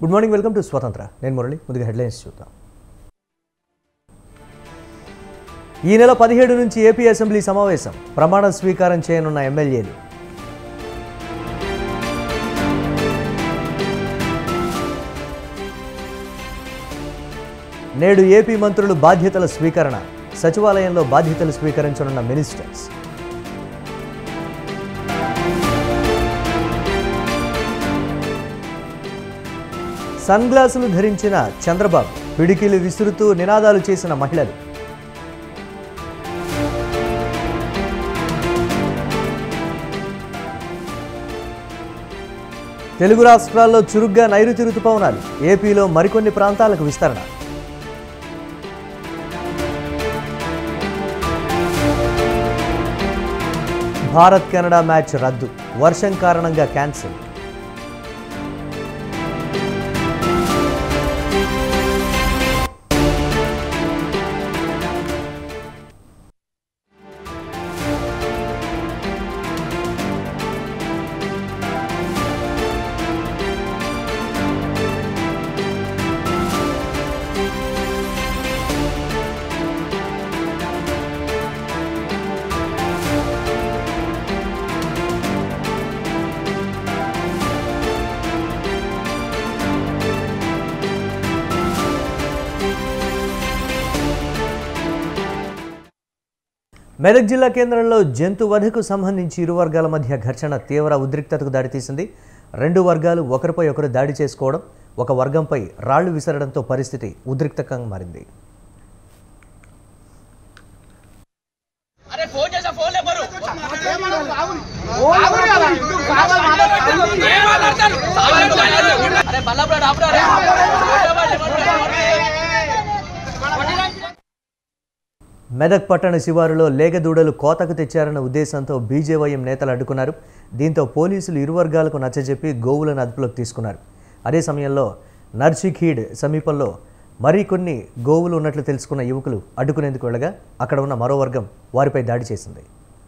Good morning welcome to స్వతంత్ర నేను మురళి ముందుగా హెడ్లైన్స్ చూద్దాం ఈ నెల పదిహేడు నుంచి ఏపీ అసెంబ్లీ సమావేశం ప్రమాణ స్వీకారం చేయనున్న ఎమ్మెల్యేలు నేడు ఏపీ మంత్రులు బాధ్యతల స్వీకరణ సచివాలయంలో బాధ్యతలు స్వీకరించనున్న మినిస్టర్స్ సన్ గ్లాసులు ధరించిన చంద్రబాబు పిడికిలు విసురుతూ నినాదాలు చేసిన మహిళలు తెలుగు రాష్ట్రాల్లో చురుగ్గా నైరుతి రుతుపవనాలు ఏపీలో మరికొన్ని ప్రాంతాలకు విస్తరణ భారత్ కెనడా మ్యాచ్ రద్దు వర్షం కారణంగా క్యాన్సిల్ మెదక్ జిల్లా కేంద్రంలో జంతు వధకు సంబంధించి ఇరు వర్గాల మధ్య ఘర్షణ తీవ్ర ఉద్రిక్తతకు దారితీసింది రెండు వర్గాలు ఒకరిపై ఒకరు దాడి చేసుకోవడం ఒక వర్గంపై రాళ్లు విసరడంతో పరిస్థితి ఉద్రిక్తకంగా మారింది అరే ఫోన్ చేసా ఫోన్ లేపరు ఏం మాట్లాడతారు? సామాన్యుడు మాట్లాడతారు. అరే మల్లప్పుడు రాపురా రే. మెదక్ పట్టణ శివారులో లేగదూడలు కోతకు తెచ్చారన్న ఉద్దేశంతో బీజేవైఎం నేతలు అడ్డుకున్నారు దీంతో పోలీసులు ఇరు వర్గాలకు నచ్చజెప్పి గోవులను అదుపులోకి తీసుకున్నారు అదే సమయంలో నర్సిఖీడ్ సమీపంలో మరికొన్ని గోవులు ఉన్నట్లు తెలుసుకున్న యువకులు అడ్డుకునేందుకు వెళ్ళగా అక్కడ ఉన్న మరో వర్గం వారిపై దాడి చేసింది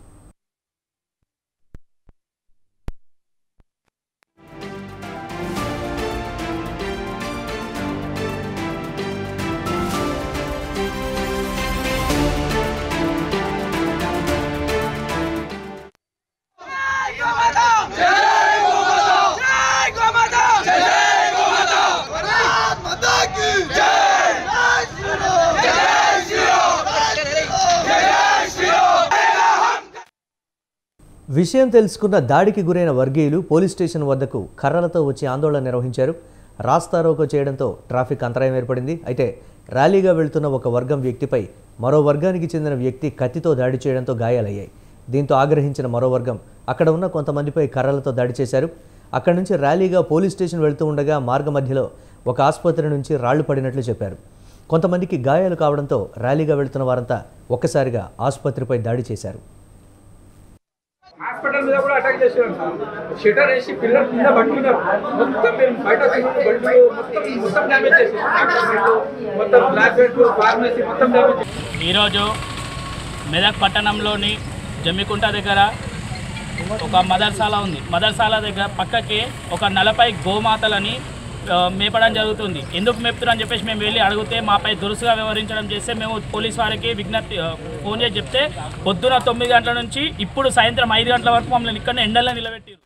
విషయం తెలుసుకున్న దాడికి గురైన వర్గీయులు పోలీస్ స్టేషన్ వద్దకు కర్రలతో వచ్చి ఆందోళన నిర్వహించారు రాస్తారోకో చేయడంతో ట్రాఫిక్ అంతరాయం ఏర్పడింది అయితే ర్యాలీగా వెళ్తున్న ఒక వర్గం వ్యక్తిపై మరో వర్గానికి చెందిన వ్యక్తి కత్తితో దాడి చేయడంతో గాయాలయ్యాయి దీంతో ఆగ్రహించిన మరో వర్గం అక్కడ ఉన్న కొంతమందిపై కర్రలతో దాడి చేశారు అక్కడి నుంచి ర్యాలీగా పోలీస్ స్టేషన్ వెళ్తూ ఉండగా మార్గ మధ్యలో ఒక ఆసుపత్రి నుంచి రాళ్లు పడినట్లు చెప్పారు కొంతమందికి గాయాలు కావడంతో ర్యాలీగా వెళ్తున్న వారంతా ఒక్కసారిగా ఆసుపత్రిపై దాడి చేశారు హాస్పిటల్ మీద కూడా అటాక్ చేశారు షటర్ వేసి పిల్లర్ కింద పట్టుకున్నారు మొత్తం మేము బయట తిరుగుతూ బండ్లు మొత్తం మొత్తం డ్యామేజ్ చేసేసారు మొత్తం బ్లాక్ బెల్ట్ ఫార్మసీ మొత్తం డ్యామేజ్ ఈరోజు మెదక్ పట్టణంలోని జమ్మికుంట దగ్గర ఒక మదర్సాల ఉంది మదర్సాల దగ్గర పక్కకి ఒక నలభై గోమాతలని ఆ, మేపడం జరుగుతుంది ఎందుకు మేపుతున్నారు అని చెప్పేసి మేము వెళ్ళి అడిగితే మాపై దురుసుగా వ్యవహరించడం చేస్తే మేము పోలీస్ వారికి విజ్ఞప్తి ఆ, ఫోన్ చేసి చెప్తే పొద్దున తొమ్మిది గంటల నుంచి ఇప్పుడు సాయంత్రం ఐదు గంటల వరకు మమ్మల్ని ఇక్కడ ఎండల్లో నిలబెట్టారు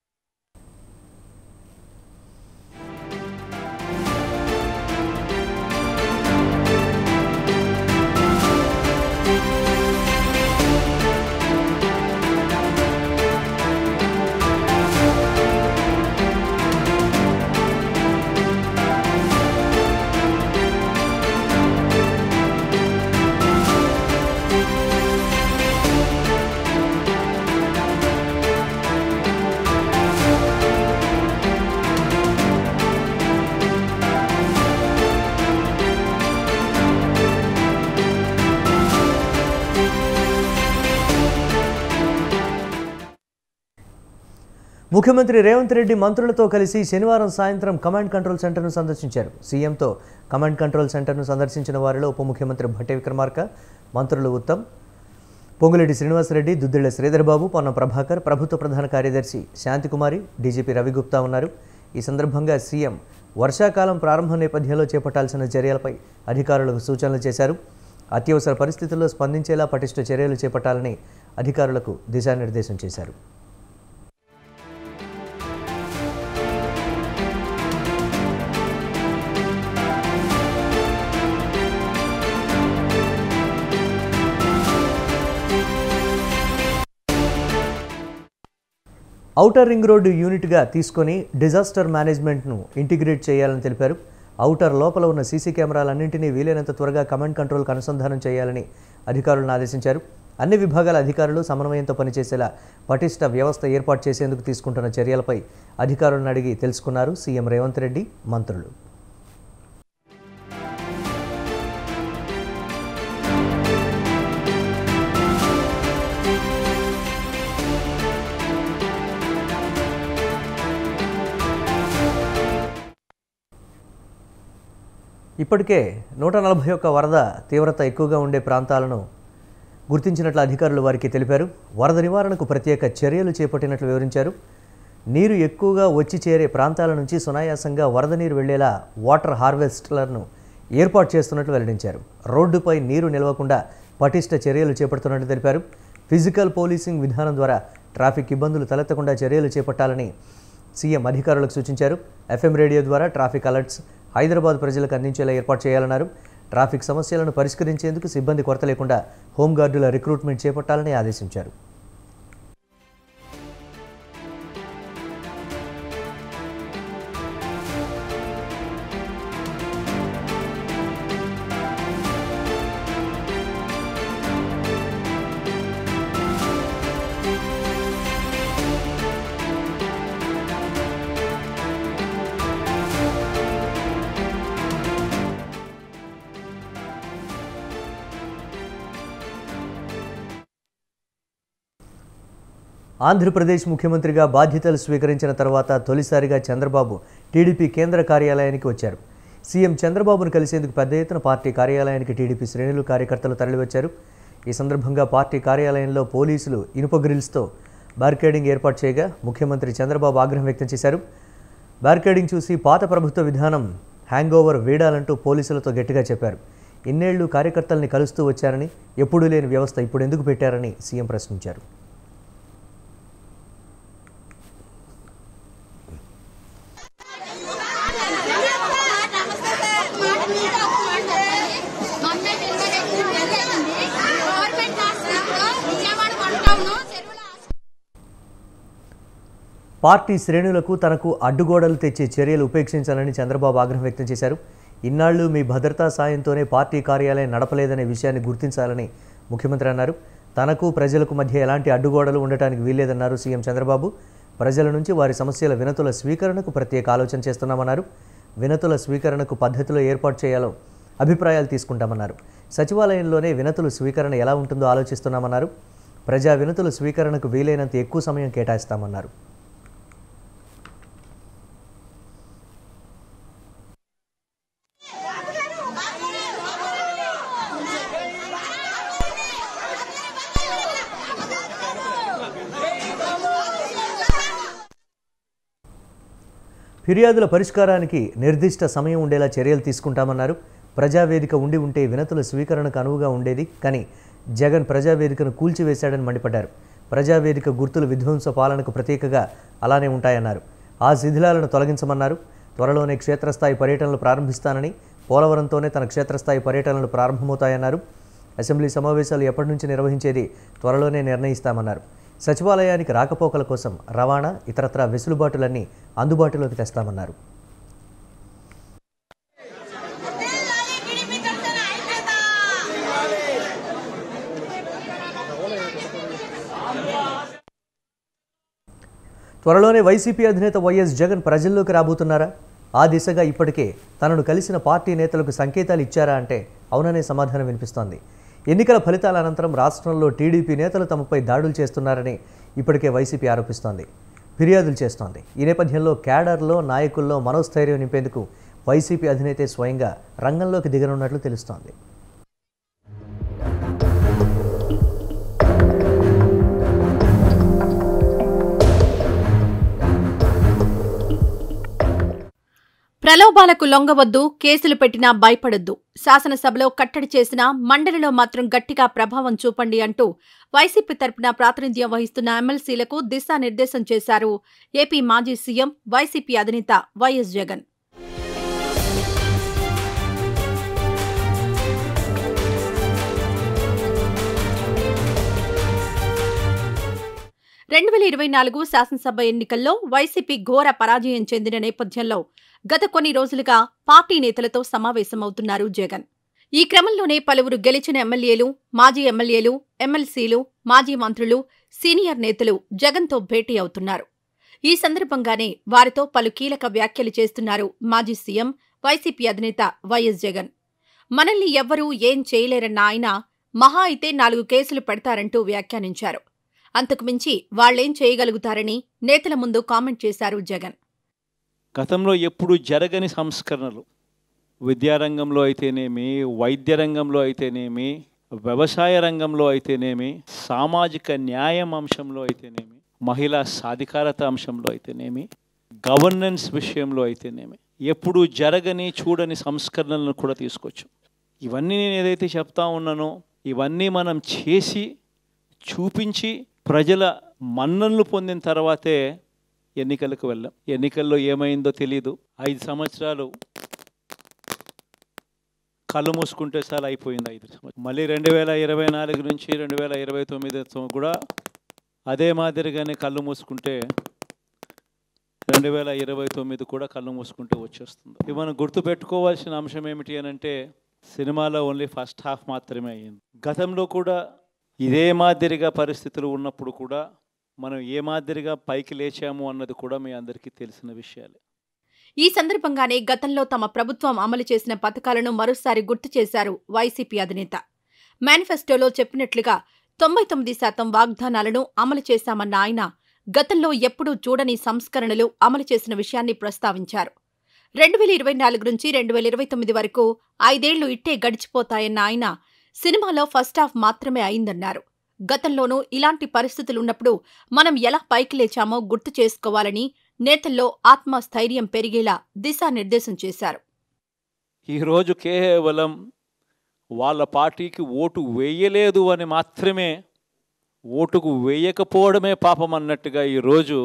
ముఖ్యమంత్రి రేవంత్ రెడ్డి మంత్రులతో కలిసి శనివారం సాయంత్రం కమాండ్ కంట్రోల్ సెంటర్ను సందర్శించారు సీఎంతో కమాండ్ కంట్రోల్ సెంటర్ను సందర్శించిన వారిలో ఉప ముఖ్యమంత్రి భట్టి విక్రమార్క మంత్రులు ఉత్తమ్ పొంగులేటి శ్రీనివాసరెడ్డి దుద్దిళ్ల శ్రీధర్బాబు పొన్నం ప్రభాకర్ ప్రభుత్వ ప్రధాన కార్యదర్శి శాంతికుమారి డీజీపీ రవిగుప్తా ఉన్నారు ఈ సందర్భంగా సీఎం వర్షాకాలం ప్రారంభం నేపథ్యంలో చేపట్టాల్సిన చర్యలపై అధికారులకు సూచనలు చేశారు అత్యవసర పరిస్థితుల్లో స్పందించేలా పటిష్ట చర్యలు చేపట్టాలని అధికారులకు దిశానిర్దేశం చేశారు ఔటర్ రింగ్ రోడ్డు యూనిట్గా తీసుకొని డిజాస్టర్ మేనేజ్మెంట్ను ఇంటిగ్రేట్ చేయాలని తెలిపారు ఔటర్ లోపల ఉన్న సీసీ కెమెరాలన్నింటినీ వీలైనంత త్వరగా కమాండ్ కంట్రోల్కి అనుసంధానం చేయాలని అధికారులను ఆదేశించారు అన్ని విభాగాల అధికారులు సమన్వయంతో పనిచేసేలా పటిష్ట వ్యవస్థ ఏర్పాటు చేసేందుకు తీసుకుంటున్న చర్యలపై అధికారులను అడిగి తెలుసుకున్నారు సీఎం రేవంత్ రెడ్డి మంత్రులు ఇప్పటికే నూట నలభై ఒక్క వరద తీవ్రత ఎక్కువగా ఉండే ప్రాంతాలను గుర్తించినట్లు అధికారులు వారికి తెలిపారు వరద నివారణకు ప్రత్యేక చర్యలు చేపట్టినట్లు వివరించారు నీరు ఎక్కువగా వచ్చి చేరే ప్రాంతాల నుంచి సునాయాసంగా వరద నీరు వెళ్లేలా వాటర్ హార్వెస్టర్లను ఏర్పాటు చేస్తున్నట్లు వెల్లడించారు రోడ్డుపై నీరు నిలవకుండా పటిష్ట చర్యలు చేపడుతున్నట్లు తెలిపారు ఫిజికల్ పోలీసింగ్ విధానం ద్వారా ట్రాఫిక్ ఇబ్బందులు తలెత్తకుండా చర్యలు చేపట్టాలని సీఎం అధికారులకు సూచించారు ఎఫ్ఎం రేడియో ద్వారా ట్రాఫిక్ అలర్ట్స్ హైదరాబాద్ ప్రజలకు అందించేలా ఏర్పాటు చేయాలన్నారు ట్రాఫిక్ సమస్యలను పరిష్కరించేందుకు సిబ్బంది కొరత లేకుండా హోంగార్డుల రిక్రూట్మెంట్ చేపట్టాలని ఆదేశించారు ఆంధ్రప్రదేశ్ ముఖ్యమంత్రిగా బాధ్యతలు స్వీకరించిన తర్వాత తొలిసారిగా చంద్రబాబు టీడీపీ కేంద్ర కార్యాలయానికి వచ్చారు సీఎం చంద్రబాబును కలిసేందుకు పెద్ద ఎత్తున పార్టీ కార్యాలయానికి టీడీపీ శ్రేణులు కార్యకర్తలు తరలివచ్చారు ఈ సందర్భంగా పార్టీ కార్యాలయంలో పోలీసులు ఇనుప గ్రిల్స్తో బార్కేడింగ్ ఏర్పాటు చేయగా ముఖ్యమంత్రి చంద్రబాబు ఆగ్రహం వ్యక్తం చేశారు బార్కేడింగ్ చూసి పాత ప్రభుత్వ విధానం హ్యాంగ్ ఓవర్ వీడాలంటూ పోలీసులతో గట్టిగా చెప్పారు ఇన్నేళ్లు కార్యకర్తల్ని కలుస్తూ వచ్చారని ఎప్పుడూ లేని వ్యవస్థ ఇప్పుడు ఎందుకు పెట్టారని సీఎం ప్రశ్నించారు గవర్నమెంట్ హాస్పిటల్లో విజయవాడ కొంటాము చెరువుల పార్టీ శ్రేణులకు తనకు అడ్డుగోడలు తెచ్చే చర్యలు ఉపేక్షించాలని చంద్రబాబు ఆగ్రహం వ్యక్తం చేశారు ఇన్నాళ్లు మీ భద్రతా సాయంతోనే పార్టీ కార్యాలయం నడపలేదనే విషయాన్ని గుర్తించాలని ముఖ్యమంత్రి అన్నారు తనకు ప్రజలకు మధ్య ఎలాంటి అడ్డుగోడలు ఉండటానికి వీల్లేదన్నారు సీఎం చంద్రబాబు ప్రజల నుంచి వారి సమస్యల వినతుల స్వీకరణకు ప్రత్యేక ఆలోచన చేస్తున్నామన్నారు వినతుల స్వీకరణకు పద్ధతిలో ఏర్పాటు చేయాలో అభిప్రాయాలు తీసుకుంటామన్నారు సచివాలయంలోనే వినతుల స్వీకరణ ఎలా ఉంటుందో ఆలోచిస్తున్నామన్నారు ప్రజా వినతుల స్వీకరణకు వీలైనంత ఎక్కువ సమయం కేటాయిస్తామన్నారు ఫిర్యాదుల పరిష్కారానికి నిర్దిష్ట సమయం ఉండేలా చర్యలు తీసుకుంటామన్నారు ప్రజావేదిక ఉండి ఉంటే వినతుల స్వీకరణకు అనువుగా ఉండేది కానీ జగన్ ప్రజావేదికను కూల్చివేశాడని మండిపడ్డారు ప్రజావేదిక గుర్తుల విధ్వంస పాలనకు ప్రతీకగా అలానే ఉంటాయన్నారు ఆ శిథిలాలను తొలగించమన్నారు త్వరలోనే క్షేత్రస్థాయి పర్యటనలు ప్రారంభిస్తానని పోలవరంతోనే తన క్షేత్రస్థాయి పర్యటనలు ప్రారంభమవుతాయన్నారు అసెంబ్లీ సమావేశాలు ఎప్పటి నుంచి నిర్వహించేది త్వరలోనే నిర్ణయిస్తామన్నారు సచివాలయానికి రాకపోకల కోసం రవాణా ఇతరత్రా వెసులుబాటులన్నీ అందుబాటులోకి తెస్తామన్నారు త్వరలోనే వైసీపీ అధినేత వైఎస్ జగన్ ప్రజల్లోకి రాబోతున్నారా ఆ దిశగా ఇప్పటికే తనను కలిసిన పార్టీ నేతలకు సంకేతాలు ఇచ్చారా అంటే అవుననే సమాధానం వినిపిస్తోంది ఎన్నికల ఫలితాల అనంతరం రాష్ట్రంలో టీడీపీ నేతలు తమపై దాడులు చేస్తున్నారని ఇప్పటికే వైసీపీ ఆరోపిస్తోంది ఫిర్యాదులు చేస్తోంది ఈ నేపథ్యంలో క్యాడర్లో నాయకుల్లో మనోస్థైర్యం నింపేందుకు వైసీపీ అధినేతే స్వయంగా రంగంలోకి దిగనున్నట్లు తెలుస్తోంది ప్రలోభాలకు లొంగవద్దు కేసులు పెట్టినా భయపడొద్దు శాసనసభలో కట్టడి చేసినా మండలిలో మాత్రం గట్టిగా ప్రభావం చూపండి అంటూ వైసీపీ తరపున ప్రాతినిధ్యం వహిస్తున్న ఎమ్మెల్సీలకు దిశానిర్దేశం చేశారు ఏపీ మాజీ సీఎం వైసీపీ అధినేత వైఎస్ జగన్ రెండు వేల ఇరవై నాలుగు శాసనసభ ఎన్నికల్లో వైసీపీ ఘోర పరాజయం చెందిన నేపథ్యంలో గత కొన్ని రోజులుగా పార్టీ నేతలతో సమావేశమవుతున్నారు జగన్ ఈ క్రమంలోనే పలువురు గెలిచిన ఎమ్మెల్యేలు మాజీ ఎమ్మెల్యేలు ఎమ్మెల్సీలు మాజీ మంత్రులు సీనియర్ నేతలు జగన్తో భేటీ అవుతున్నారు ఈ సందర్భంగానే వారితో పలు కీలక వ్యాఖ్యలు చేస్తున్నారు మాజీ సీఎం వైసీపీ అధినేత వైఎస్ జగన్ మనల్ని ఎవ్వరూ ఏం చేయలేరన్న ఆయన మహా అయితే నాలుగు కేసులు పెడతారంటూ వ్యాఖ్యానించారు అంతకుమించి వాళ్లేం చేయగలుగుతారని నేతల ముందు కామెంట్ చేశారు జగన్ గతంలో ఎప్పుడు జరగని సంస్కరణలు విద్యారంగంలో అయితేనేమి వైద్య రంగంలో అయితేనేమి వ్యవసాయ రంగంలో అయితేనేమి సామాజిక న్యాయం అంశంలో అయితేనేమి మహిళా సాధికారత అంశంలో అయితేనేమి గవర్నెన్స్ విషయంలో అయితేనేమి ఎప్పుడు జరగని చూడని సంస్కరణలను కూడా తీసుకొచ్చు ఇవన్నీ నేను ఏదైతే చెప్తా ఉన్నానో ఇవన్నీ మనం చేసి చూపించి ప్రజల మన్ననలు పొందిన తర్వాతే ఎన్నికలకు వెళ్ళాం ఎన్నికల్లో ఏమైందో తెలియదు ఐదు సంవత్సరాలు కళ్ళు మూసుకుంటే చాలా అయిపోయింది ఐదు సంవత్సరాలు మళ్ళీ రెండు వేల ఇరవై నాలుగు నుంచి రెండు వేల ఇరవై తొమ్మిది కూడా అదే మాదిరిగానే కళ్ళు మూసుకుంటే రెండు వేల ఇరవై తొమ్మిది కూడా కళ్ళు మూసుకుంటే వచ్చేస్తుంది ఇవి మనం గుర్తుపెట్టుకోవాల్సిన అంశం ఏమిటి అని అంటే సినిమాలో ఓన్లీ ఫస్ట్ హాఫ్ మాత్రమే అయ్యింది గతంలో కూడా ఇదే మాదిరిగా పరిస్థితులు ఉన్నప్పుడు కూడా మనం ఏ మాదిరిగా పైకి లేచాము అన్నది కూడా మీ అందరికీ తెలిసిన విషయాలే ఈ సందర్భంగానే గతంలో తమ ప్రభుత్వం అమలు చేసిన పథకాలను మరోసారి గుర్తు చేశారు వైసీపీ అధినేత మేనిఫెస్టోలో చెప్పినట్లుగా తొంభై తొమ్మిది శాతం వాగ్దానాలను అమలు చేశామన్న ఆయన గతంలో ఎప్పుడూ చూడని సంస్కరణలు అమలు చేసిన విషయాన్ని ప్రస్తావించారు రెండు వేల ఇరవై నాలుగు నుంచి రెండు వేల ఇరవై తొమ్మిది వరకు ఐదేళ్లు ఇట్టే గడిచిపోతాయన్న ఆయన సినిమాలో ఫస్ట్ హాఫ్ మాత్రమే అయిందన్నారు గతంలోనూ ఇలాంటి పరిస్థితులున్నప్పుడు మనం ఎలా పైకి లేచామో గుర్తు చేసుకోవాలని నేతల్లో ఆత్మస్థైర్యం పెరిగేలా దిశానిర్దేశం చేశారు ఈరోజు కేవలం వాళ్ళ పార్టీకి ఓటు వేయలేదు అని మాత్రమే ఓటుకు వేయకపోవడమే పాపం అన్నట్టుగా ఈరోజు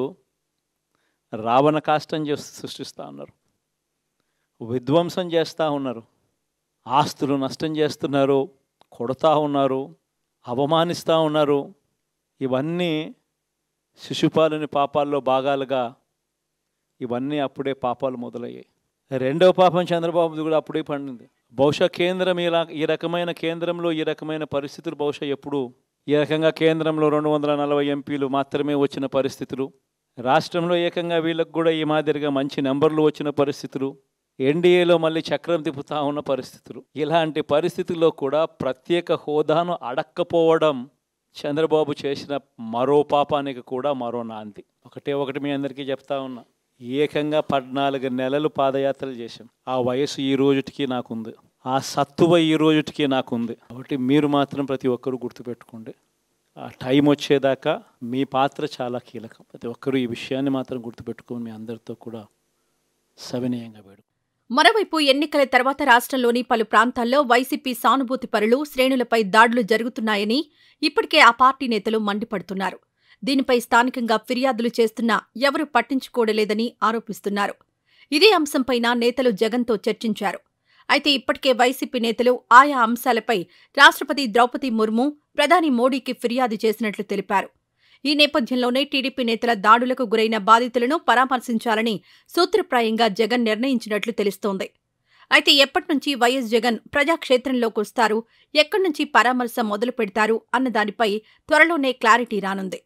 రావణ కాష్టం చేస్తూ సృష్టిస్తూ ఉన్నారు విధ్వంసం చేస్తూ ఉన్నారు ఆస్తులు నష్టం చేస్తున్నారు కొడతా ఉన్నారు అవమానిస్తూ ఉన్నారు ఇవన్నీ శిశుపాలుని పాపాల్లో భాగాలుగా ఇవన్నీ అప్పుడే పాపాలు మొదలయ్యాయి రెండవ పాపం చంద్రబాబుది కూడా అప్పుడే పండింది బహుశా కేంద్రం ఇలా ఈ రకమైన కేంద్రంలో ఈ రకమైన పరిస్థితులు బహుశా ఎప్పుడు ఈ రకంగా కేంద్రంలో రెండు వందల నలభై ఎంపీలు మాత్రమే వచ్చిన పరిస్థితులు రాష్ట్రంలో ఏకంగా వీళ్ళకు కూడా ఈ మాదిరిగా మంచి నెంబర్లు వచ్చిన పరిస్థితులు ఎన్డీఏలో మళ్ళీ చక్రం తిప్పుతా ఉన్న పరిస్థితులు ఇలాంటి పరిస్థితుల్లో కూడా ప్రత్యేక హోదాను అడక్కపోవడం చంద్రబాబు చేసిన మరో పాపానికి కూడా మరో నాంది ఒకటే ఒకటి మీ అందరికీ చెప్తా ఉన్నా ఏకంగా పద్నాలుగు నెలలు పాదయాత్రలు చేశాం ఆ వయసు ఈ రోజుటికి నాకుంది ఆ సత్తువ ఈ రోజుటికి నాకుంది కాబట్టి మీరు మాత్రం ప్రతి ఒక్కరూ గుర్తుపెట్టుకోండి ఆ టైం వచ్చేదాకా మీ పాత్ర చాలా కీలకం ప్రతి ఒక్కరూ ఈ విషయాన్ని మాత్రం గుర్తుపెట్టుకొని మీ అందరితో కూడా సవినయంగా వేడు మరోవైపు ఎన్నికల తర్వాత రాష్ట్రంలోని పలు ప్రాంతాల్లో వైసీపీ సానుభూతి పరులు శ్రేణులపై దాడులు జరుగుతున్నాయని ఇప్పటికే ఆ పార్టీ నేతలు మండిపడుతున్నారు దీనిపై స్థానికంగా ఫిర్యాదులు చేస్తున్నా ఎవరూ పట్టించుకోడలేదని ఆరోపిస్తున్నారు ఇదే అంశంపైన నేతలు జగన్తో చర్చించారు అయితే ఇప్పటికే వైసీపీ నేతలు ఆయా అంశాలపై రాష్ట్రపతి ద్రౌపది ముర్ము ప్రధాని మోడీకి ఫిర్యాదు చేసినట్లు తెలిపారు ఈ నేపథ్యంలోనే టీడీపీ నేతల దాడులకు గురైన బాధితులను పరామర్శించాలని సూత్రప్రాయంగా జగన్ నిర్ణయించినట్లు తెలుస్తోంది అయితే ఎప్పటినుంచి వైఎస్ జగన్ ప్రజాక్షేత్రంలోకి వస్తారు ఎక్కడి నుంచి పరామర్శ మొదలు పెడతారు అన్న దానిపై త్వరలోనే క్లారిటీ రానుంది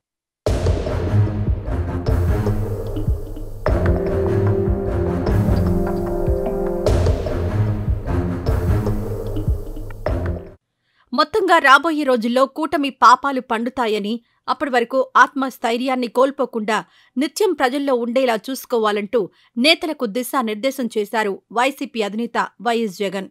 మొత్తంగా రాబోయే రోజుల్లో కూటమి పాపాలు పండుతాయని అప్పటి వరకు ఆత్మస్థైర్యాన్ని కోల్పోకుండా నిత్యం ప్రజల్లో ఉండేలా చూసుకోవాలంటూ నేతలకు దిశానిర్దేశం చేశారు వైసీపీ అధినేత వైఎస్ జగన్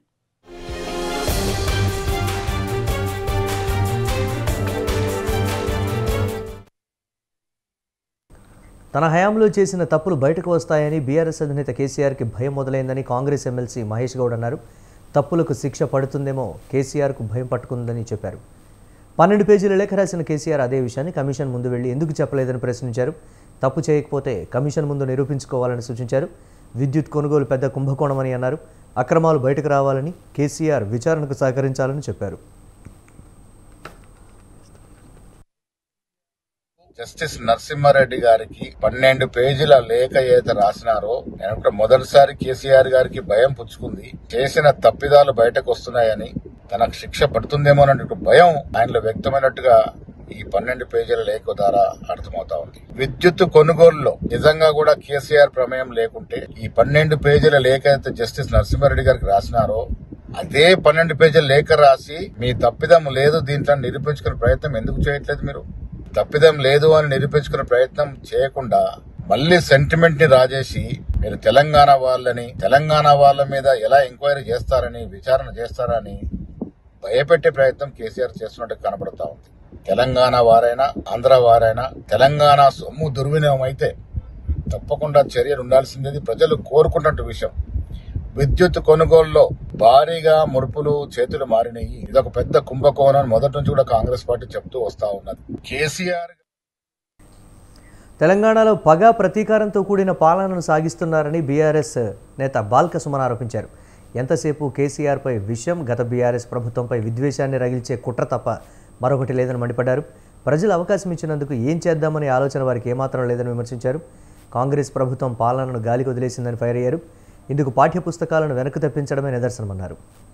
తన హయాంలో చేసిన తప్పులు బయటకు వస్తాయని బీఆర్ఎస్ అధినేత కేసీఆర్కి భయం మొదలైందని కాంగ్రెస్ ఎమ్మెల్సీ మహేష్ గౌడ్ అన్నారు తప్పులకు శిక్ష పడుతుందేమో కేసీఆర్కు భయం పట్టుకుందని చెప్పారు పన్నెండు పేజీల లేఖ రాసిన కేసీఆర్ అదే విషయాన్ని కమిషన్ ముందు వెళ్ళి ఎందుకు చెప్పలేదని ప్రశ్నించారు తప్పు చేయకపోతే కమిషన్ ముందు నిరూపించుకోవాలని సూచించారు విద్యుత్ కొనుగోలు పెద్ద కుంభకోణమని అన్నారు అక్రమాలు బయటకు రావాలని కేసీఆర్ విచారణకు సహకరించాలని చెప్పారు జస్టిస్ నరసింహారెడ్డి గారికి పన్నెండు పేజీల లేఖ ఏదైతే రాసినారో నేను కూడా మొదటిసారి కేసీఆర్ గారికి భయం పుచ్చుకుంది చేసిన తప్పిదాలు బయటకు వస్తున్నాయని తనకు శిక్ష పడుతుందేమోననే భయం ఆయనలో వ్యక్తమైనట్టుగా ఈ పన్నెండు పేజీల లేఖ ద్వారా అర్థమవుతా ఉంది విద్యుత్ కొనుగోలులో నిజంగా కూడా కేసీఆర్ ప్రమేయం లేకుంటే ఈ పన్నెండు పేజీల లేఖ అయితే జస్టిస్ నరసింహారెడ్డి గారికి రాసినారో అదే పన్నెండు పేజీల లేఖ రాసి మీ తప్పిదం లేదు దీంట్లో నిరూపించుకునే ప్రయత్నం ఎందుకు చేయట్లేదు మీరు తప్పిదం లేదు అని నిరూపించుకునే ప్రయత్నం చేయకుండా మళ్ళీ సెంటిమెంట్ ని రాజేసి మీరు తెలంగాణ వాళ్ళని తెలంగాణ వాళ్ళ మీద ఎలా ఎంక్వైరీ చేస్తారని విచారణ చేస్తారని భయపెట్టే ప్రయత్నం కేసీఆర్ చేస్తున్నట్టు కనబడతా ఉంది తెలంగాణ వారైనా ఆంధ్ర వారైనా తెలంగాణ సొమ్ము దుర్వినియోగం అయితే తప్పకుండా చర్యలు ఉండాల్సింది ప్రజలు కోరుకున్నట్టు విషయం విద్యుత్ కొనుగోలులో భారీగా ముడుపులు చేతులు మారినాయి ఇదొక పెద్ద కుంభకోణం మొదటి నుంచి కూడా కాంగ్రెస్ పార్టీ చెప్తూ వస్తా ఉన్నది కేసీఆర్ తెలంగాణలో పగా ప్రతీకారంతో కూడిన పాలనను సాగిస్తున్నారని బీఆర్ఎస్ నేత బాల్క సుమన్ ఆరోపించారు ఎంతసేపు కేసీఆర్పై విషయం గత బీఆర్ఎస్ ప్రభుత్వంపై విద్వేషాన్ని రగిల్చే కుట్ర తప్ప మరొకటి లేదని మండిపడ్డారు ప్రజలు అవకాశం ఇచ్చినందుకు ఏం చేద్దామనే ఆలోచన వారికి ఏమాత్రం లేదని విమర్శించారు కాంగ్రెస్ ప్రభుత్వం పాలనను గాలికి వదిలేసిందని ఫైర్ అయ్యారు ఇందుకు పాఠ్యపుస్తకాలను వెనక్కి తెప్పించడమే నిదర్శనమన్నారు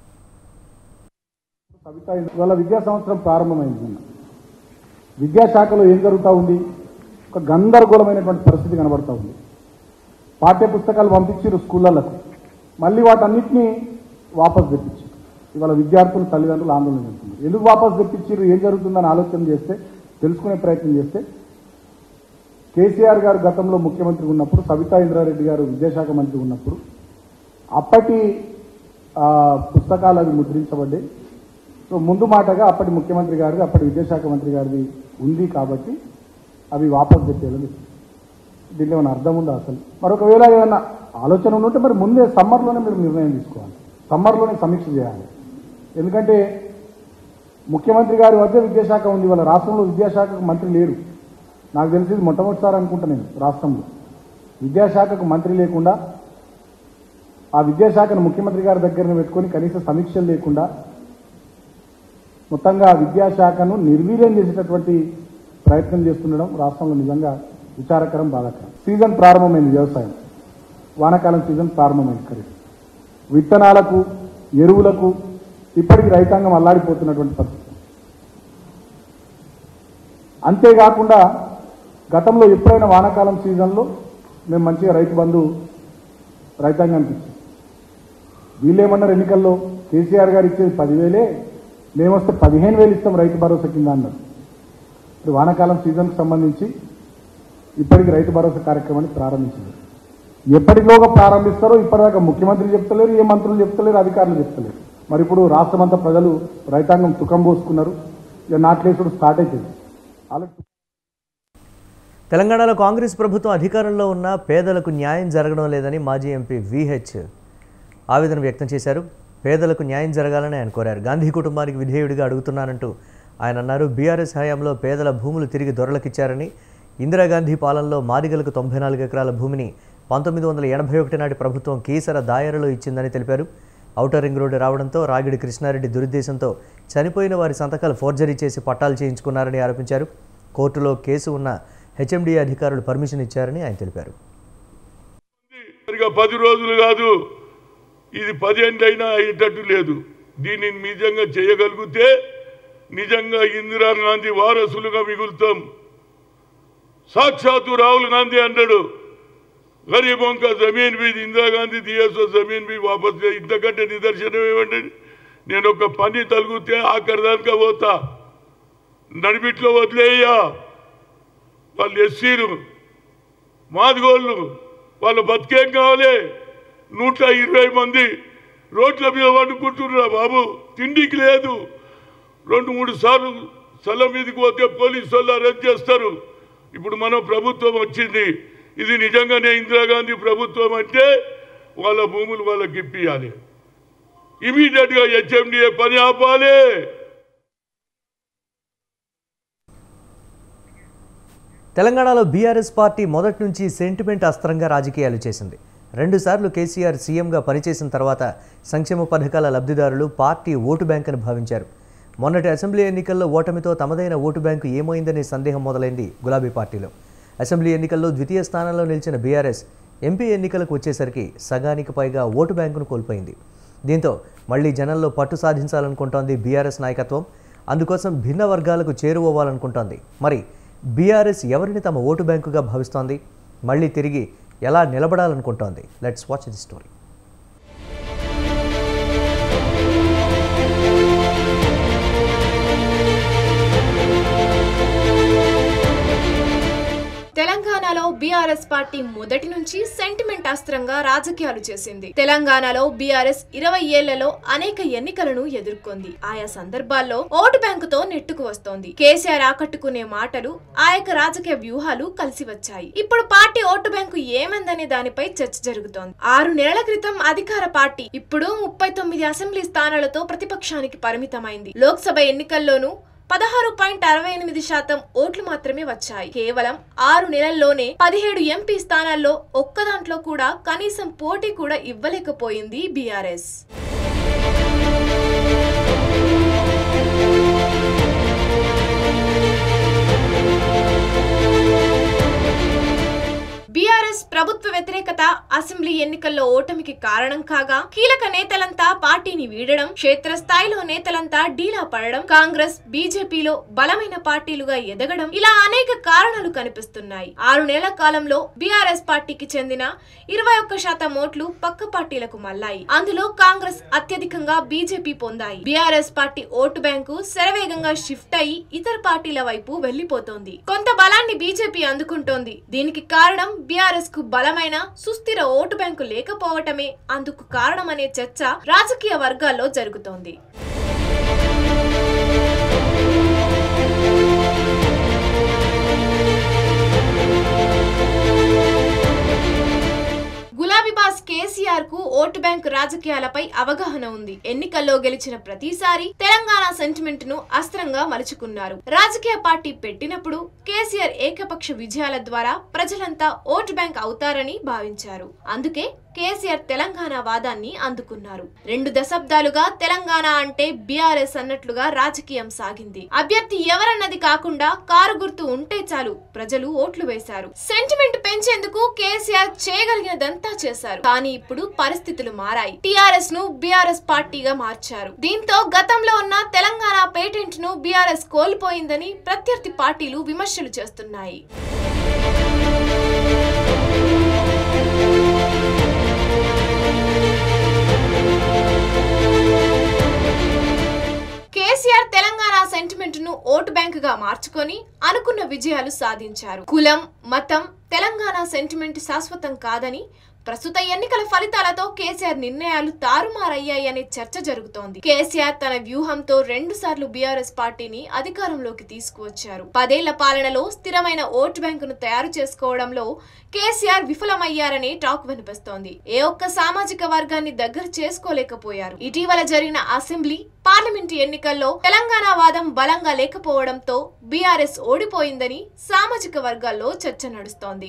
కవిత ఇవాళ విద్యా సంవత్సరం ప్రారంభమైంది నిన్న విద్యాశాఖలో ఏం జరుగుతూ ఉంది ఒక గందరగోళమైనటువంటి పరిస్థితి కనబడతా ఉంది పాఠ్య పుస్తకాలు పంపించారు స్కూళ్ళలకు మళ్ళీ వాటన్నిటినీ వాపస్ తెప్పించారు ఇవాళ విద్యార్థులు తల్లిదండ్రులు ఆందోళన చేస్తున్నారు ఎందుకు వాపస్ తెప్పించారు ఏం జరుగుతుందని ఆలోచన చేస్తే తెలుసుకునే ప్రయత్నం చేస్తే కేసీఆర్ గారు గతంలో ముఖ్యమంత్రి ఉన్నప్పుడు సవితా ఇంద్రారెడ్డి గారు విద్యాశాఖ మంత్రి ఉన్నప్పుడు అప్పటి ఆ, పుస్తకాలు అవి ముద్రించబడ్డాయి సో ముందు మాటగా అప్పటి ముఖ్యమంత్రి గారిది అప్పటి విద్యాశాఖ మంత్రి గారిది ఉంది కాబట్టి అవి వాపస్ పెట్టేయాలని దీంట్లో ఏమైనా అర్థం ఉందా అసలు మరొకవేళ ఏమైనా ఆలోచన ఉంటే మరి ముందే సమ్మర్లోనే మీరు నిర్ణయం తీసుకోవాలి సమ్మర్లోనే సమీక్ష చేయాలి ఎందుకంటే ముఖ్యమంత్రి గారి వద్ద విద్యాశాఖ ఉంది వాళ్ళ రాష్ట్రంలో విద్యాశాఖకు మంత్రి లేరు నాకు తెలిసి ఇది మొట్టమొదటిసారి అనుకుంటా నేను రాష్ట్రంలో విద్యాశాఖకు మంత్రి లేకుండా ఆ విద్యాశాఖను ముఖ్యమంత్రి గారి దగ్గర పెట్టుకొని కనీస సమీక్షలు లేకుండా మొత్తంగా ఆ విద్యాశాఖను నిర్వీర్యం చేసేటటువంటి ప్రయత్నం చేస్తుండడం రాష్ట్రంలో నిజంగా విచారకరం బాధాకరం సీజన్ ప్రారంభమైంది వ్యవసాయం వానాకాలం సీజన్ ప్రారంభమైంది ఖరీఫ్ విత్తనాలకు ఎరువులకు ఇప్పటికి రైతాంగం అల్లాడిపోతున్నటువంటి పరిస్థితి అంతేకాకుండా గతంలో ఎప్పుడైనా వానాకాలం సీజన్లో మేము మంచిగా రైతు బంధు రైతాంగానికి ఇచ్చాం వీళ్ళేమన్నారు ఎన్నికల్లో కేసీఆర్ గారు ఇచ్చేది పదివేలే మేమొస్తే పదిహేను వేలు ఇస్తాం రైతు భరోసా కింద అన్నారు ఇప్పుడు వానాకాలం సీజన్కి సంబంధించి ఇప్పటికి రైతు భరోసా కార్యక్రమాన్ని ప్రారంభించింది ఎప్పటిలోగా ప్రారంభిస్తారో ఇప్పటిదాకా ముఖ్యమంత్రి చెప్తలేరు ఏ మంత్రులు చెప్తలేరు అధికారులు చెప్తలేరు మరి ఇప్పుడు రాష్ట్రమంతా ప్రజలు రైతాంగం తుకం పోసుకున్నారు ఇక నాట్లేసుడు స్టార్ట్ అవుతుంది ఆల్రెడీ తెలంగాణలో కాంగ్రెస్ ప్రభుత్వం అధికారంలో ఉన్న పేదలకు న్యాయం జరగడం లేదని మాజీ ఎంపీ విహెచ్ ఆవేదన వ్యక్తం చేశారు పేదలకు న్యాయం జరగాలని ఆయన కోరారు గాంధీ కుటుంబానికి విధేయుడిగా అడుగుతున్నానంటూ ఆయన అన్నారు బీఆర్ఎస్ హయాంలో పేదల భూములు తిరిగి దొరలకిచ్చారని ఇందిరాగాంధీ పాలనలో మాదిగలకు తొంభై నాలుగు ఎకరాల భూమిని పంతొమ్మిది వందల ఎనభై ఒకటి నాటి ప్రభుత్వం కీసర దాయరలో ఇచ్చిందని తెలిపారు ఔటర్ రింగ్ రోడ్డు రావడంతో రాగిడి కృష్ణారెడ్డి దురుద్దేశంతో చనిపోయిన వారి సంతకాలు ఫోర్జరీ చేసి పట్టాలు చేయించుకున్నారని ఆరోపించారు కోర్టులో కేసు ఉన్న హెచ్ఎండీ అధికారులు పర్మిషన్ ఇచ్చారని ఆయన తెలిపారు సరిగా పది రోజులు కాదు ఇది పదేళ్ళైనా అయ్యేటట్టు లేదు దీన్ని నిజంగా చేయగలిగితే నిజంగా ఇందిరాగాంధీ వారసులుగా మిగులుతాం సాక్షాత్తు రాహుల్ గాంధీ అన్నాడు గరీబోं का जमीन भी इंदिरा गांधी दिए सो जमीन भी वापस दे ఇంతకంటే నిదర్శనం ఏమంటే నేను ఒక పని తలుగుతే ఆఖరిదానిగా పోతా నడిమిట్లో వదిలేయ్యా వాళ్ళు ఎస్సీలు మాదిగోళ్ళు వాళ్ళ బతికేం కావాలి నూట ఇరవై మంది రోడ్ల మీద వండుకుంటున్నారా బాబు తిండికి లేదు రెండు మూడు సార్లు స్థలం మీదకి పోతే పోలీసు వాళ్ళు అరెస్ట్ చేస్తారు ఇప్పుడు మనం ప్రభుత్వం వచ్చింది ఇది నిజంగానే ఇందిరాగాంధీ ప్రభుత్వం అంటే వాళ్ళ భూములు వాళ్ళకి ఇప్పియాలి ఇమీడియట్గా హెచ్ఎండిఏ పని ఆపాలి తెలంగాణలో బీఆర్ఎస్ పార్టీ మొదటి నుంచి సెంటిమెంట్ అస్త్రంగా రాజకీయాలు చేసింది రెండుసార్లు కేసీఆర్ సీఎంగా పనిచేసిన తర్వాత సంక్షేమ పథకాల లబ్ధిదారులు పార్టీ ఓటు బ్యాంక్ అని భావించారు మొన్నటి అసెంబ్లీ ఎన్నికల్లో ఓటమితో తమదైన ఓటు బ్యాంకు ఏమైందనే సందేహం మొదలైంది గులాబీ పార్టీలో అసెంబ్లీ ఎన్నికల్లో ద్వితీయ స్థానంలో నిలిచిన బీఆర్ఎస్ ఎంపీ ఎన్నికలకు వచ్చేసరికి సగానికి పైగా ఓటు బ్యాంకును కోల్పోయింది దీంతో మళ్లీ జనంలో పట్టు సాధించాలనుకుంటోంది బీఆర్ఎస్ నాయకత్వం అందుకోసం భిన్న వర్గాలకు చేరువవ్వాలనుకుంటోంది మరి బీఆర్ఎస్ ఎవరిని తమ ఓటు బ్యాంకుగా భావిస్తోంది మళ్ళీ తిరిగి ఎలా నిలబడాలనుకుంటోంది లెట్స్ వాచ్ ది స్టోరీ తెలంగాణలో బీఆర్ఎస్ పార్టీ మొదటి నుంచి సెంటిమెంట్ అస్త్రంగా రాజకీయాలు చేసింది తెలంగాణలో బీఆర్ఎస్ ఇరవై ఏళ్లలో అనేక ఎన్నికలను ఎదుర్కొంది ఆయా సందర్భాల్లో ఓటు బ్యాంకుతో నెట్టుకు వస్తోంది కేసీఆర్ ఆకట్టుకునే మాటలు ఆయక రాజకీయ వ్యూహాలు కలిసి వచ్చాయి ఇప్పుడు పార్టీ ఓటు బ్యాంకు ఏమందనే దానిపై చర్చ జరుగుతోంది ఆరు నెలల క్రితం అధికార పార్టీ ఇప్పుడు ముప్పై తొమ్మిది అసెంబ్లీ స్థానాలతో ప్రతిపక్షానికి పరిమితమైంది లోక్సభ ఎన్నికల్లోనూ పదహారు పాయింట్ అరవై ఎనిమిది శాతం ఓట్లు మాత్రమే వచ్చాయి కేవలం ఆరు నెలల్లోనే పదిహేడు ఎంపీ స్థానాల్లో ఒక్క దాంట్లో కూడా కనీసం పోటీ కూడా ఇవ్వలేకపోయింది బీఆర్ఎస్ బీఆర్ఎస్ ప్రభుత్వ వ్యతిరేకత అసెంబ్లీ ఎన్నికల్లో ఓటమికి కారణం కాగా కీలక నేతలంతా పార్టీని వీడడం క్షేత్రస్థాయిలో నేతలంతా డీలా పడడం కాంగ్రెస్ బీజేపీలో బలమైన పార్టీలుగా ఎదగడం ఇలా అనేక కారణాలు కనిపిస్తున్నాయి ఆరు నెలల కాలంలో బీఆర్ఎస్ పార్టీకి చెందిన ఇరవై ఒక్క శాతం ఓట్లు పక్క పార్టీలకు మల్లాయి అందులో కాంగ్రెస్ అత్యధికంగా బీజేపీ పొందాయి బీఆర్ఎస్ పార్టీ ఓటు బ్యాంకు శరవేగంగా షిఫ్ట్ అయి ఇతర పార్టీల వైపు వెళ్లిపోతోంది కొంత బలాన్ని బీజేపీ అందుకుంటోంది దీనికి కారణం బీఆర్ఎస్ కు బలమైన సుస్థిర ఓటు బ్యాంకు లేకపోవటమే అందుకు కారణమనే చర్చ రాజకీయ వర్గాల్లో జరుగుతోంది గులాబీ బాస్ కేసీఆర్ కు ఓటు బ్యాంకు రాజకీయాలపై అవగాహన ఉంది ఎన్నికల్లో గెలిచిన ప్రతిసారి తెలంగాణ సెంటిమెంట్ ను అస్త్రంగా మలుచుకున్నారు రాజకీయ పార్టీ పెట్టినప్పుడు కేసీఆర్ ఏకపక్ష విజయాల ద్వారా ప్రజలంతా ఓటు బ్యాంక్ అవుతారని భావించారు అందుకే కేసీఆర్ తెలంగాణ వాదాన్ని అందుకున్నారు రెండు దశాబ్దాలుగా తెలంగాణ అంటే బీఆర్ఎస్ అన్నట్లుగా రాజకీయం సాగింది అభ్యర్థి ఎవరన్నది కాకుండా కారు గుర్తు ఉంటే చాలు ప్రజలు ఓట్లు వేశారు సెంటిమెంట్ పెంచేందుకు కేసీఆర్ చేయగలిగినదంతా చేశారు కానీ ఇప్పుడు పరిస్థితులు మారాయి టీఆర్ఎస్ ను బీఆర్ఎస్ పార్టీగా మార్చారు దీంతో గతంలో ఉన్న తెలంగాణ పేటెంట్ ను బీఆర్ఎస్ కోల్పోయిందని ప్రత్యర్థి పార్టీలు విమర్శలు చేస్తున్నాయి కేసీఆర్ తెలంగాణ సెంటిమెంట్ ను ఓటు బ్యాంక్ గా మార్చుకొని అనుకున్న విజయాలు సాధించారు కులం మతం తెలంగాణ సెంటిమెంట్ శాశ్వతం కాదని ప్రస్తుత ఎన్నికల ఫలితాలతో కేసీఆర్ నిర్ణయాలు తారుమారయ్యాయనే చర్చ జరుగుతోంది కేసీఆర్ తన వ్యూహంతో రెండు సార్లు బీఆర్ఎస్ పార్టీని అధికారంలోకి తీసుకువచ్చారు పదేళ్ల పాలనలో స్థిరమైన ఓటు బ్యాంకును తయారు చేసుకోవడంలో కేసీఆర్ విఫలమయ్యారనే టాక్ వినిపిస్తోంది ఏ ఒక్క సామాజిక వర్గాన్ని దగ్గర చేసుకోలేకపోయారు ఇటీవల జరిగిన అసెంబ్లీ పార్లమెంటు ఎన్నికల్లో తెలంగాణ వాదం బలంగా లేకపోవడంతో బీఆర్ఎస్ ఓడిపోయిందని సామాజిక వర్గాల్లో చర్చ నడుస్తోంది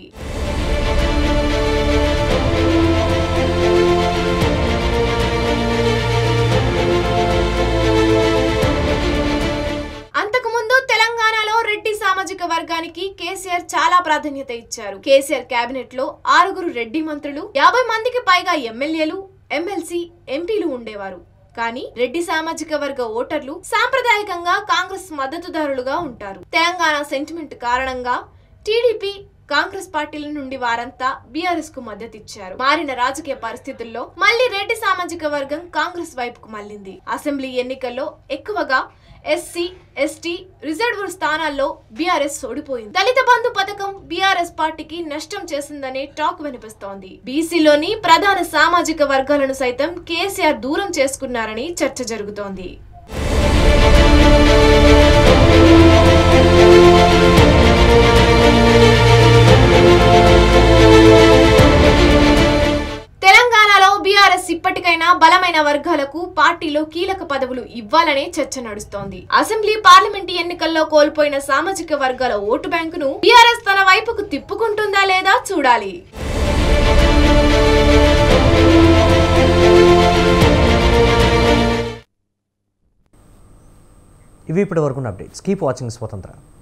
అంతకుముందు తెలంగాణలో రెడ్డి సామాజిక వర్గానికి కేసీఆర్ చాలా ప్రాధాన్యత ఇచ్చారు కేసీఆర్ కేబినెట్ లో ఆరుగురు రెడ్డి మంత్రులు యాభై మందికి పైగా ఎమ్మెల్యేలు ఎమ్మెల్సీ ఎంపీలు ఉండేవారు కానీ రెడ్డి సామాజిక వర్గ ఓటర్లు సాంప్రదాయకంగా కాంగ్రెస్ మద్దతుదారులుగా ఉంటారు తెలంగాణ సెంటిమెంట్ కారణంగా టీడీపీ కాంగ్రెస్ పార్టీల నుండి వారంతా బీఆర్ఎస్ కు మద్దతిచ్చారు మారిన రాజకీయ పరిస్థితుల్లో మళ్లీ రెడ్డి సామాజిక వర్గం కాంగ్రెస్ వైపుకు మళ్లింది అసెంబ్లీ ఎన్నికల్లో ఎక్కువగా ఎస్సీ ఎస్టీ రిజర్వ్ స్థానాల్లో బీఆర్ఎస్ ఓడిపోయింది దళిత బంధు పథకం బీఆర్ఎస్ పార్టీకి నష్టం చేసిందనే టాక్ వినిపిస్తోంది బీసీలోని ప్రధాన సామాజిక వర్గాలను సైతం కేసీఆర్ దూరం చేసుకున్నారని చర్చ జరుగుతోంది వర్గాలకు పార్టీలో కీలక పదవులు ఇవ్వాలనే చర్చ నడుస్తోంది అసెంబ్లీ పార్లమెంట్ ఎన్నికల్లో కోల్పోయిన సామాజిక వర్గాల ఓటు బ్యాంకును టీఆర్ఎస్ తన వైపుకు తిప్పుకుంటుందా లేదా చూడాలి ఇవి ఇప్పటి వరకున్న అప్డేట్స్ కీప్ వాచింగ్ స్వతంత్ర